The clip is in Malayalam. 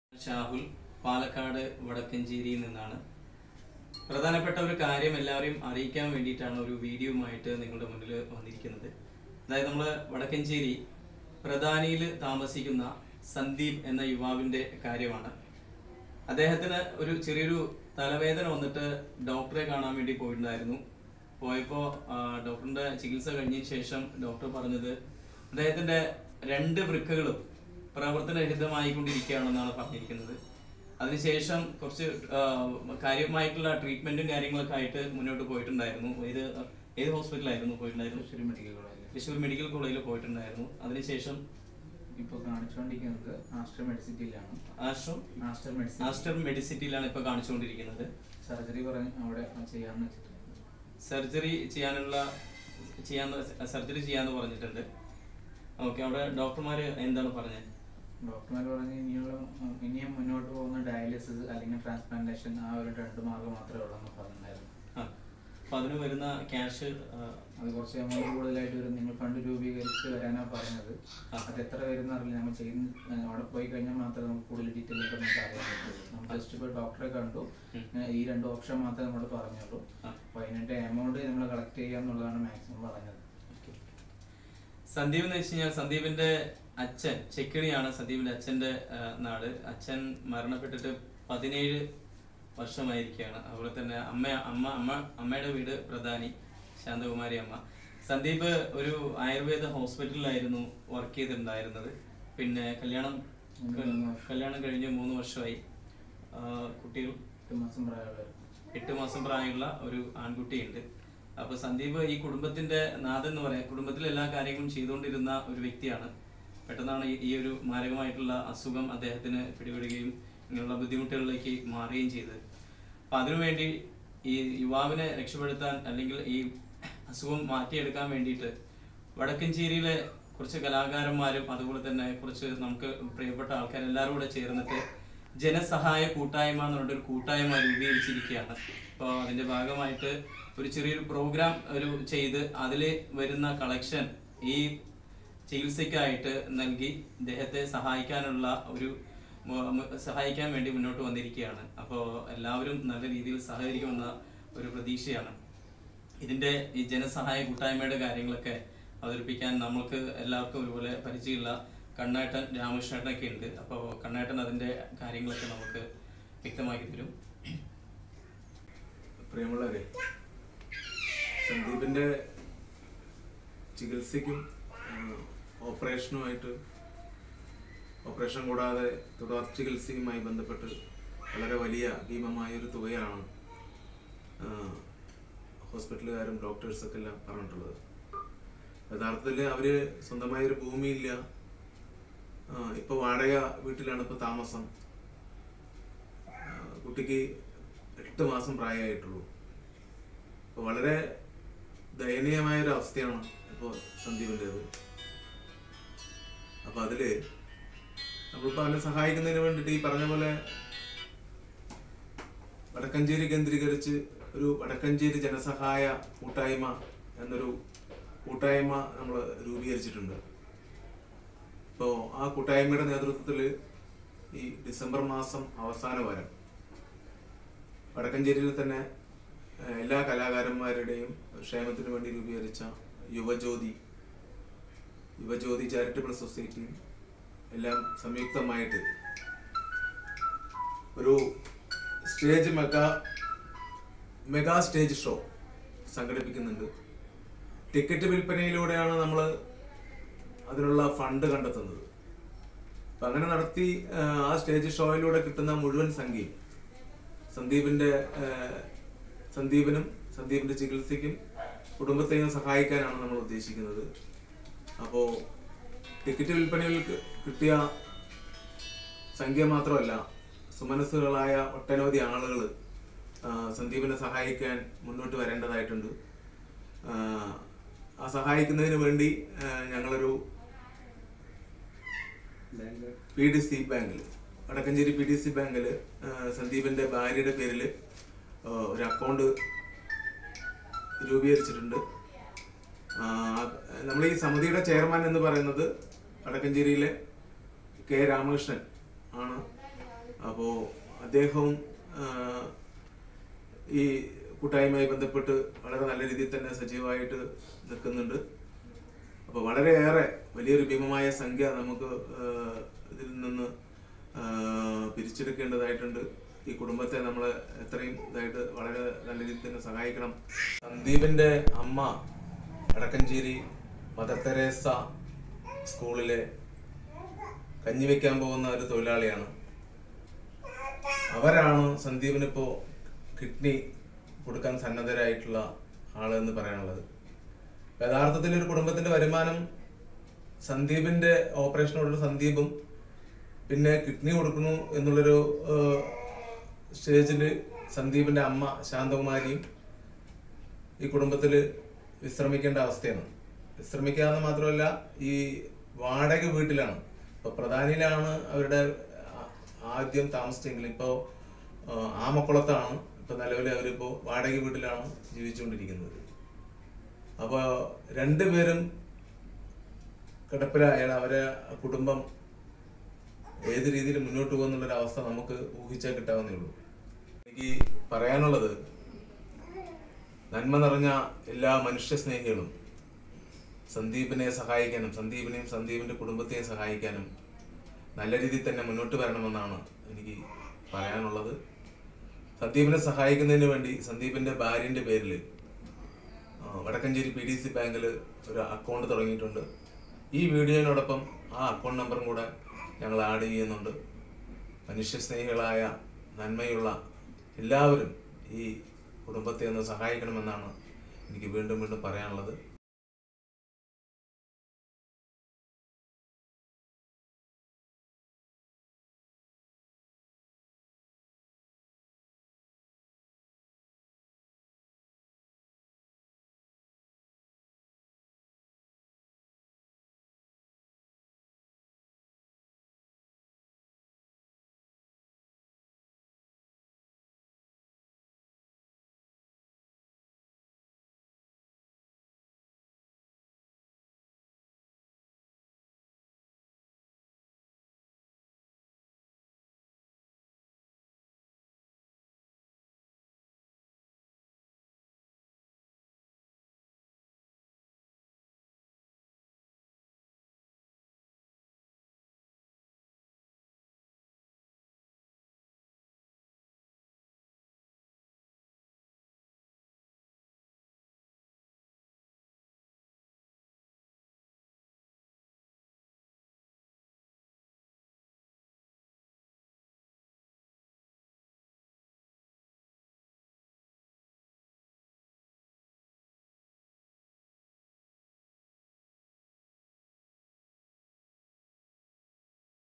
ഷാഹുൽ പാലക്കാട് വടക്കഞ്ചേരിയിൽ നിന്നാണ് പ്രധാനപ്പെട്ട ഒരു കാര്യം എല്ലാവരെയും അറിയിക്കാൻ വേണ്ടിയിട്ടാണ് ഒരു വീഡിയോയുമായിട്ട് നിങ്ങളുടെ മുന്നിൽ വന്നിരിക്കുന്നത് അതായത് നമ്മൾ വടക്കഞ്ചേരി പ്രധാനിയിൽ താമസിക്കുന്ന സന്ദീപ് എന്ന യുവാവിൻ്റെ കാര്യമാണ് അദ്ദേഹത്തിന് ഒരു ചെറിയൊരു തലവേദന വന്നിട്ട് ഡോക്ടറെ കാണാൻ വേണ്ടി പോയിട്ടുണ്ടായിരുന്നു പോയപ്പോൾ ഡോക്ടറിന്റെ ചികിത്സ കഴിഞ്ഞതിന് ശേഷം ഡോക്ടർ പറഞ്ഞത് അദ്ദേഹത്തിന്റെ രണ്ട് വൃക്കകളും പ്രവർത്തനരഹിതമായിക്കൊണ്ടിരിക്കുകയാണെന്നാണ് പറഞ്ഞിരിക്കുന്നത് അതിനുശേഷം കുറച്ച് ആ, കാര്യമായിട്ടുള്ള ട്രീറ്റ്മെന്റും കാര്യങ്ങളൊക്കെ ആയിട്ട് മുന്നോട്ട് പോയിട്ടുണ്ടായിരുന്നു ഏത് ഏത് ഹോസ്പിറ്റലായിരുന്നു പോയിട്ടുണ്ടായിരുന്നു തൃശ്ശൂർ മെഡിക്കൽ കോളേജിൽ തൃശ്ശൂർ മെഡിക്കൽ കോളേജിൽ പോയിട്ടുണ്ടായിരുന്നു അതിനുശേഷം ഇപ്പോൾ കാണിച്ചുകൊണ്ടിരിക്കുന്നത് ആസ്റ്റർ മെഡിസിറ്റിയിലാണ് ആശ്രം ആസ്റ്റർ മെഡിസിൻ ആസ്റ്റർ മെഡിസിറ്റിയിലാണ് ഇപ്പോൾ കാണിച്ചുകൊണ്ടിരിക്കുന്നത് സർജറി പറഞ്ഞ് അവിടെ ചെയ്യാന്ന് വെച്ചിട്ടുണ്ട് സർജറി ചെയ്യാനുള്ള ചെയ്യാൻ സർജറി ചെയ്യാന്ന് പറഞ്ഞിട്ടുണ്ട് ഓക്കെ അവിടെ ഡോക്ടർമാര് എന്താണ് പറഞ്ഞത് ഡോക്ടർമാർ പറഞ്ഞ് ഇനിയുള്ള ഉം, ഇനിയും മുന്നോട്ട് പോകുന്ന ഡയാലിസിസ് അല്ലെങ്കിൽ ട്രാൻസ്പ്ലാന്റേഷൻ ആ ഒരു രണ്ട് മാർഗം മാത്രമേ ഉള്ളൂ എന്ന് പറഞ്ഞിട്ടുണ്ടായിരുന്നു ആ അപ്പൊ അതിന് വരുന്ന ക്യാഷ് അത് കുറച്ച് എമൗണ്ട് കൂടുതലായിട്ട് വരും നിങ്ങൾ ഫണ്ട് രൂപീകരിച്ച് വരാനാണ് പറഞ്ഞത് ആ. അത് എത്ര വരുന്ന അറിയില്ല നമ്മൾ ചെയ്യുന്ന ഏഹ് അവിടെ പോയി കഴിഞ്ഞാൽ മാത്രമേ നമുക്ക് കൂടുതൽ ഡീറ്റെയിൽ ആയിട്ട് നമുക്ക് അറിയാൻ പറ്റുള്ളൂ നമ്മൾ ജസ്റ്റ് ഇപ്പോൾ ഡോക്ടറെ കണ്ടു ഉം. ഏഹ് ഈ രണ്ട് ഓപ്ഷൻ മാത്രമേ നമ്മളോട് പറഞ്ഞുള്ളൂ ആ. അപ്പോൾ അതിൻ്റെ എമൗണ്ട് നമ്മൾ കളക്ട് ചെയ്യുക എന്നുള്ളതാണ് മാക്സിമം പറഞ്ഞത് സന്ദീപ് എന്ന് വെച്ച് കഴിഞ്ഞാൽ സന്ദീപിന്റെ അച്ഛൻ ചെക്കിണിയാണ് സന്ദീപിന്റെ അച്ഛന്റെ ആ, നാട് അച്ഛൻ മരണപ്പെട്ടിട്ട് പതിനേഴ് വർഷമായിരിക്കുകയാണ് അതുപോലെ തന്നെ അമ്മ അമ്മ അമ്മ അമ്മയുടെ വീട് പ്രധാനി ശാന്തകുമാരി അമ്മ സന്ദീപ് ഒരു ആയുർവേദ ഹോസ്പിറ്റലിലായിരുന്നു വർക്ക് ചെയ്തിട്ടുണ്ടായിരുന്നത് പിന്നെ കല്യാണം മൂന്ന് വർഷം. കല്യാണം കഴിഞ്ഞ് മൂന്ന് വർഷമായി ആ, കുട്ടികൾ എട്ട് മാസം പ്രായമുള്ള എട്ട് മാസം പ്രായമുള്ള ഒരു ആൺകുട്ടിയുണ്ട് അപ്പൊ സന്ദീപ് ഈ കുടുംബത്തിന്റെ നാഥൻ എന്ന് പറയാം കുടുംബത്തിലെ എല്ലാ കാര്യങ്ങളും ചെയ്തുകൊണ്ടിരുന്ന ഒരു വ്യക്തിയാണ് പെട്ടെന്നാണ് ഈ- ഈ ഒരു മാരകമായിട്ടുള്ള അസുഖം അദ്ദേഹത്തിന് പിടിപെടുകയും ഇങ്ങനെയുള്ള ബുദ്ധിമുട്ടുകളിലേക്ക് മാറുകയും ചെയ്തത് അപ്പൊ അതിനുവേണ്ടി ഈ യുവാവിനെ രക്ഷപ്പെടുത്താൻ അല്ലെങ്കിൽ ഈ അസുഖം മാറ്റിയെടുക്കാൻ വേണ്ടിയിട്ട് വടക്കഞ്ചേരിയിലെ കുറച്ച് കലാകാരന്മാരും അതുപോലെ തന്നെ കുറച്ച് നമുക്ക് പ്രിയപ്പെട്ട ആൾക്കാർ എല്ലാവരും കൂടെ ചേർന്നിട്ട് ജനസഹായ കൂട്ടായ്മ എന്ന് പറഞ്ഞിട്ട് ഒരു കൂട്ടായ്മ രൂപീകരിച്ചിരിക്കുകയാണ് അപ്പോൾ അതിന്റെ ഭാഗമായിട്ട് ഒരു ചെറിയൊരു പ്രോഗ്രാം ഒരു ചെയ്ത് അതിൽ വരുന്ന കളക്ഷൻ ഈ ചികിത്സയ്ക്കായിട്ട് നൽകി ഇദ്ദേഹത്തെ സഹായിക്കാനുള്ള ഒരു മു- മു- സഹായിക്കാൻ വേണ്ടി മുന്നോട്ട് വന്നിരിക്കുകയാണ് അപ്പോൾ എല്ലാവരും നല്ല രീതിയിൽ സഹകരിക്കുമെന്ന ഒരു പ്രതീക്ഷയാണ് ഇതിന്റെ ഈ ജനസഹായ കൂട്ടായ്മയുടെ കാര്യങ്ങളൊക്കെ അവതരിപ്പിക്കാൻ നമ്മൾക്ക് എല്ലാവർക്കും ഒരുപോലെ പരിചയമുള്ള കണ്ണേട്ടൻ രാമകൃഷ്ണേട്ടനൊക്കെ ഉണ്ട് അപ്പോൾ കണ്ണേട്ടൻ അതിന്റെ കാര്യങ്ങളൊക്കെ നമുക്ക് വ്യക്തമാക്കി തരും പ്രിയമുള്ളവരെ സന്ദീപിന്റെ ചികിത്സയ്ക്കും ആ, ഓപ്പറേഷനുമായിട്ട് ഓപ്പറേഷൻ കൂടാതെ തുടർ ചികിത്സയുമായി ബന്ധപ്പെട്ട് വളരെ വലിയ ഭീമമായ ഒരു തുകയാണ് ആ, ഹോസ്പിറ്റലുകാരും ഡോക്ടേഴ്സൊക്കെ എല്ലാം പറഞ്ഞിട്ടുള്ളത് യഥാർത്ഥത്തിൽ അവര് സ്വന്തമായ ഒരു ഭൂമിയില്ല ആ, ഇപ്പൊ വാടക വീട്ടിലാണ് ഇപ്പൊ താമസം ആ, കുട്ടിക്ക് എട്ട് മാസം പ്രായമായിട്ടുള്ളൂ അപ്പോൾ വളരെ ദയനീയമായ ഒരു അവസ്ഥയാണ് ഇപ്പോൾ സന്ദീപിൻ്റെത് അപ്പോൾ അതില് നമ്മളിപ്പോൾ അവനെ സഹായിക്കുന്നതിന് വേണ്ടിയിട്ട് ഈ പറഞ്ഞ പോലെ വടക്കഞ്ചേരി കേന്ദ്രീകരിച്ച് ഒരു വടക്കഞ്ചേരി ജനസഹായ കൂട്ടായ്മ എന്നൊരു കൂട്ടായ്മ നമ്മൾ രൂപീകരിച്ചിട്ടുണ്ട് ഇപ്പോൾ ആ കൂട്ടായ്മയുടെ നേതൃത്വത്തിൽ ഈ ഡിസംബർ മാസം അവസാന വാരം വടക്കഞ്ചേരിയിൽ തന്നെ ഏഹ്, എല്ലാ കലാകാരന്മാരുടെയും ക്ഷേമത്തിന് വേണ്ടി രൂപീകരിച്ച യുവജ്യോതി യുവജ്യോതി ചാരിറ്റബിൾ സൊസൈറ്റിയും എല്ലാം സംയുക്തമായിട്ട് ഒരു stage mega mega stage show സംഘടിപ്പിക്കുന്നുണ്ട് ടിക്കറ്റ് വിൽപ്പനയിലൂടെയാണ് നമ്മൾ അതിനുള്ള ഫണ്ട് കണ്ടെത്തുന്നത് അപ്പൊ അങ്ങനെ നടത്തി ആ, ആ സ്റ്റേജ് ഷോയിലൂടെ കിട്ടുന്ന മുഴുവൻ സംഖ്യയും സന്ദീപിന്റെ ആ, സന്ദീപിനും സന്ദീപിന്റെ ചികിത്സയ്ക്കും കുടുംബത്തെയും സഹായിക്കാനാണ് നമ്മൾ ഉദ്ദേശിക്കുന്നത് അപ്പോൾ ടിക്കറ്റ് വിൽപ്പനയിൽ കി- കിട്ടിയ സംഖ്യ മാത്രമല്ല സുമനസ്സുകളായ ഒട്ടനവധി ആളുകൾ സന്ദീപിനെ സഹായിക്കാൻ മുന്നോട്ട് വരേണ്ടതായിട്ടുണ്ട് ആ, ആ സഹായിക്കുന്നതിന് വേണ്ടി ആ, ഞങ്ങളൊരു പി ഡി സി ബാങ്കിൽ വടക്കഞ്ചേരി പി ഡി സി ബാങ്കിൽ സന്ദീപിന്റെ ഭാര്യയുടെ പേരിൽ ഒരു അക്കൗണ്ട് രൂപീകരിച്ചിട്ടുണ്ട് നമ്മൾ ഈ സമിതിയുടെ ചെയർമാൻ എന്ന് പറയുന്നത് വടക്കഞ്ചേരിയിലെ കെ രാമകൃഷ്ണൻ ആണ് അപ്പോൾ അദ്ദേഹവും ആ, ഈ കൂട്ടായ്മയുമായി ബന്ധപ്പെട്ട് വളരെ നല്ല രീതിയിൽ തന്നെ സജീവമായിട്ട് നിൽക്കുന്നുണ്ട് അപ്പോൾ വളരെയേറെ വലിയൊരു ഭീമമായ സംഖ്യ നമുക്ക് ആ, ഇതിൽ നിന്ന് ആ, പിരിച്ചെടുക്കേണ്ടതായിട്ടുണ്ട് ഈ കുടുംബത്തെ നമ്മൾ എത്രയും ഇതായിട്ട് വളരെ നല്ല രീതിയിൽ തന്നെ സഹായിക്കണം സന്ദീപിന്റെ അമ്മ വടക്കഞ്ചേരി മദർ തെരേസ സ്കൂളിലെ കഞ്ഞി വെക്കാൻ പോകുന്ന ഒരു തൊഴിലാളിയാണ് അവരാണ് സന്ദീപിന് ഇപ്പോൾ കിഡ്നി കൊടുക്കാൻ സന്നദ്ധരായിട്ടുള്ള ആളെന്ന് പറയാനുള്ളത് യഥാർത്ഥത്തിൽ ഒരു കുടുംബത്തിന്റെ വരുമാനം സന്ദീപിന്റെ ഓപ്പറേഷനോടുള്ള സന്ദീപും പിന്നെ കിഡ്നി കൊടുക്കണു എന്നുള്ളൊരു സ്റ്റേജിൽ സന്ദീപിന്റെ അമ്മ ശാന്തകുമാരിയും ഈ കുടുംബത്തിൽ വിശ്രമിക്കേണ്ട അവസ്ഥയാണ് വിശ്രമിക്കാന്ന് മാത്രമല്ല ഈ വാടക വീട്ടിലാണ് ഇപ്പൊ പ്രധാനിയിലാണ് അവരുടെ ആ- ആദ്യം താമസിച്ചെങ്കിൽ ഇപ്പോൾ ആമക്കുളത്താണ് ഇപ്പൊ നിലവിൽ അവരിപ്പോ വാടക വീട്ടിലാണ് ജീവിച്ചുകൊണ്ടിരിക്കുന്നത് അപ്പോൾ രണ്ടുപേരും കിടപ്പിലായാൽ അവരെ കുടുംബം ഏത് രീതിയിൽ മുന്നോട്ട് പോകുന്നുള്ളൊരു അവസ്ഥ നമുക്ക് ഊഹിച്ചാൽ കിട്ടാവുന്നേ ഉള്ളൂ എനിക്ക് പറയാനുള്ളത് നന്മ നിറഞ്ഞ എല്ലാ മനുഷ്യ സ്നേഹികളും സന്ദീപിനെ സഹായിക്കാനും സന്ദീപിനെയും സന്ദീപിന്റെ കുടുംബത്തെയും സഹായിക്കാനും നല്ല രീതിയിൽ തന്നെ മുന്നോട്ട് വരണമെന്നാണ് എനിക്ക് പറയാനുള്ളത് സന്ദീപിനെ സഹായിക്കുന്നതിന് വേണ്ടി സന്ദീപിന്റെ ഭാര്യന്റെ പേരിൽ വടക്കഞ്ചേരി പി ഡി സി ബാങ്കിൽ ഒരു അക്കൗണ്ട് തുടങ്ങിയിട്ടുണ്ട് ഈ വീഡിയോയിനോടൊപ്പം ആ അക്കൗണ്ട് നമ്പറും കൂടെ ഞങ്ങൾ ആഡ് ചെയ്യുന്നുണ്ട് മനുഷ്യസ്നേഹികളായ നന്മയുള്ള എല്ലാവരും ഈ കുടുംബത്തെ ഒന്ന് സഹായിക്കണമെന്നാണ് എനിക്ക് വീണ്ടും വീണ്ടും പറയാനുള്ളത്